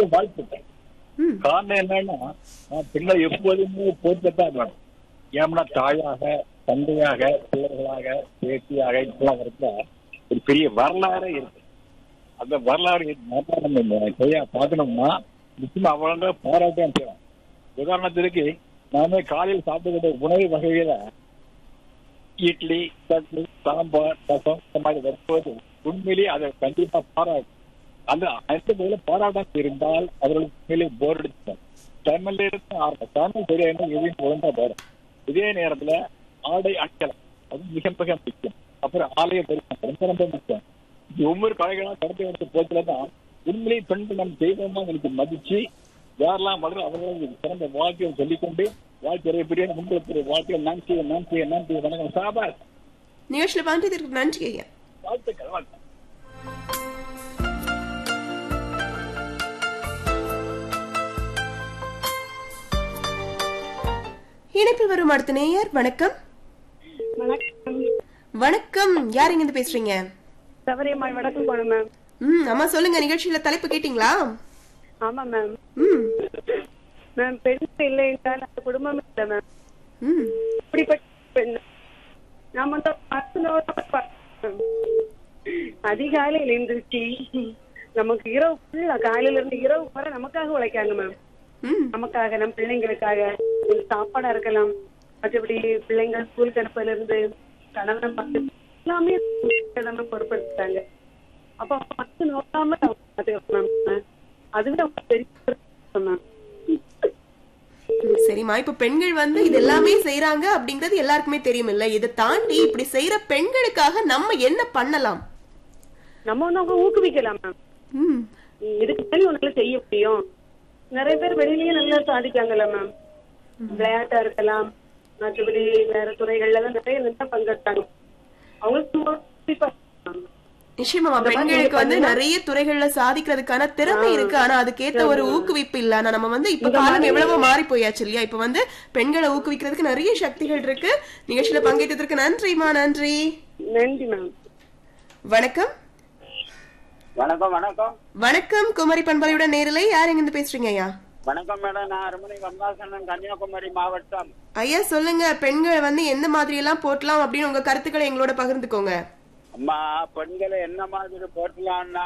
பெண்களுக்கு வாழ்த்துக்கள் ம் காரணம் என்னன்னா நான் பெண்ணை எப்போதுமே போற்றத்தான் வேணும் ஏன்னா தாயாக தந்தையாக பிள்ளைகளாக பேத்தியாக இப்பெல்லாம் வரப்ப ஒரு பெரிய வரலாறே இருக்கு அந்த வரலாறு வரலாறு நம்ம சரியா பார்க்கணும்னா நிச்சயமா அவங்க பாராட்டம் செய்யணும் உதாரணத்திற்கு நாமே காலையில் சாப்பிட்டுக்கிட்ட உணவு வகையில இட்லி சட்னி சாம்பார் ரசம் இந்த மாதிரி வரும்போது உண்மையிலேயே அதை கண்டிப்பா பாராட்டும் அந்த அந்த வேலை பாராட்டம் இருந்தால் அவர்களுக்கு உண்மையிலே போர் அடிச்சு தமிழ்ல இருந்து ஆரம்பம் தமிழ் சரியா எதையும் ஒழுங்கா வரும் இதே நேரத்துல ஆடை அணிகலம் அது மிக மிக முக்கியம் அப்புறம் ஆலய பெருக்கம் ரொம்ப ரொம்ப முக்கியம் இது ஒவ்வொரு கலைகளும் கடத்தி எடுத்த போச்சுல தான் உண்மையிலேயே பெண்கள் நம்ம தெய்வமா எனக்கு மதிச்சு யாரெல்லாம் வளரும் அவர்களும் சிறந்த வாழ்க்கையை சொல்லிக்கொண்டு வாழ்க்கை பெரிய உங்களுக்கு ஒரு வாழ்க்கையை நான் செய்ய நான் செய்ய நான் செய்ய வணக்கம் சாபாஸ் நிகழ்ச்சியில பங்கேற்றதற்கு நன்றி ஐயா வாழ்த்துக்கள் வாழ்த்துக்கள் இணைப்பில் வரும் அடுத்த நேயர் வணக்கம் வணக்கம் வணக்கம் யார் இங்க இருந்து பேசுறீங்க சபரியம்மாள் வடக்கு போனோம் மேம் ம் அம்மா சொல்லுங்க நிகழ்ச்சியில தலைப்பு கேட்டீங்களா ஆமா மேம் ம் மேம் பெண் இல்லை என்றால் அந்த குடும்பம் இல்லை மேம் ம் இப்படிப்பட்ட பெண் நாம வந்து பசங்களோட பார்த்தோம். அதிகாலையில் எழுந்திருச்சு நமக்கு இரவு ஃபுல்லா காலையில இருந்து இரவு வரை நமக்காக உழைக்காங்க மேம் ம் நமக்காக நம் பிள்ளைங்களுக்காக ஒரு சாப்பாடா இருக்கலாம் மற்றபடி பிள்ளைங்க ஸ்கூலுக்கு அனுப்பல இருந்து கணவனை பார்த்து எல்லாமே நம்ம பொறுப்படுத்தாங்க அப்ப பத்து நோக்காம பாத்துக்கிறோம் மேம் அதுவே ரொம்ப பெரிய விஷயம் மேம் சரிம்மா இப்ப பெண்கள் வந்து இது எல்லாமே செய்யறாங்க அப்படிங்கறது எல்லாருக்குமே தெரியும் இல்ல இதை தாண்டி இப்படி செய்யற பெண்களுக்காக நம்ம என்ன பண்ணலாம் நம்ம வந்து அவங்க ஊக்குவிக்கலாம் மேம் ம் இதுக்கு மேலே உன்னால செய்ய முடியும் நிறைய பேர் வெளியிலயே நல்லா சாதிக்காங்கல்ல மேம் விளையாட்டா இருக்கலாம் மற்றபடி வேற துறைகள்ல எல்லாம் நிறைய நல்லா பங்கெடுத்தாங்க அவங்களுக்கு ஊக்குவிப்பா மேம். நிச்சயமா பெண்களுக்கு வந்து நிறைய துறைகள்ல சாதிக்கிறதுக்கான திறமை இருக்கு ஆனா அதுக்கேத்த ஒரு ஊக்குவிப்பு இல்ல ஆனா நம்ம வந்து இப்ப காலம் எவ்வளவோ மாறி போயாச்சு இல்லையா இப்ப வந்து பெண்களை ஊக்குவிக்கிறதுக்கு நிறைய சக்திகள் இருக்கு நிகழ்ச்சியில பங்கேற்றதற்கு நன்றிமா நன்றி நன்றி மேம் வணக்கம் வணக்கம் வணக்கம் வணக்கம் குமரி பண்பலையுடன் நேரிலை யார் எங்க இருந்து பேசுறீங்க ஐயா வணக்கம் மேடம் நான் அருமனை கமலாசனன் கன்னியாகுமரி மாவட்டம் ஐயா சொல்லுங்க பெண்கள் வந்து எந்த மாதிரி எல்லாம் போட்டலாம் அப்படின்னு உங்க கருத்துக்களை எங்களோட பகிர்ந்துக்கோங்க அம்மா பெண்களை என்ன மாதிரி போட்டலாம்னா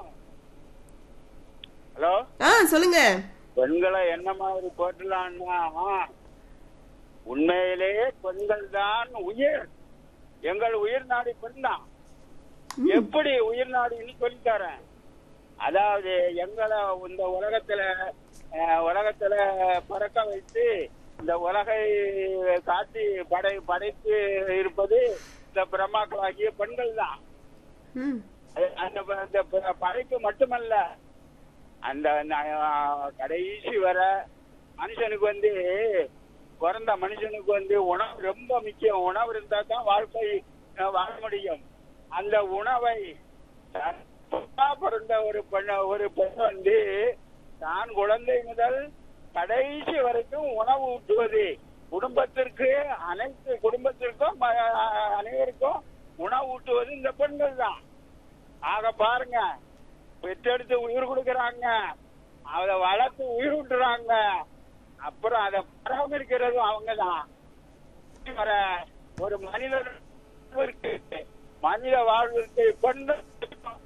ஹலோ ஆ சொல்லுங்க பெண்களை என்ன மாதிரி போட்டலாம்னா உண்மையிலேயே பெண்கள் தான் உயிர் எங்கள் உயிர் நாடி பெண் தான் எப்படி உயிர் நாடின்னு சொல்லித்தரேன் அதாவது எங்களை இந்த உலகத்துல அஹ், உலகத்துல பறக்க வைத்து இந்த உலகை காட்டி படை படைத்து இருப்பது இந்த பிரம்மாக்களாகிய பெண்கள் தான் ம் அந்த ப- அந்த ப- படைப்பு மட்டுமல்ல அந்த ந- கடைசி வர மனுஷனுக்கு வந்து பிறந்த மனுஷனுக்கு வந்து உணவு ரொம்ப முக்கியம் உணவு இருந்தா தான் வாழ்க்கை அஹ், வாழ முடியும் அந்த உணவை புதுசா பிறந்த ஒரு பெண் ஒரு பெண் வந்து தான் குழந்தை முதல் கடைசி வரைக்கும் உணவு ஊட்டுவது குடும்பத்திற்கு அனைத்து குடும்பத்திற்கும் அஹ், அனைவருக்கும் உணவு ஊட்டுவது இந்த பெண்கள் தான் ஆக பாருங்க பெற்றெடுத்து உயிர் கொடுக்கறாங்க அதை வளர்த்து உயிர் விட்டுறாங்க அப்புறம் அதை பராமரிக்கிறதும் அவங்கதான் வர ஒரு மனிதர் வாழ்விற்கு, மனித வாழ்விற்கு பெண்கள்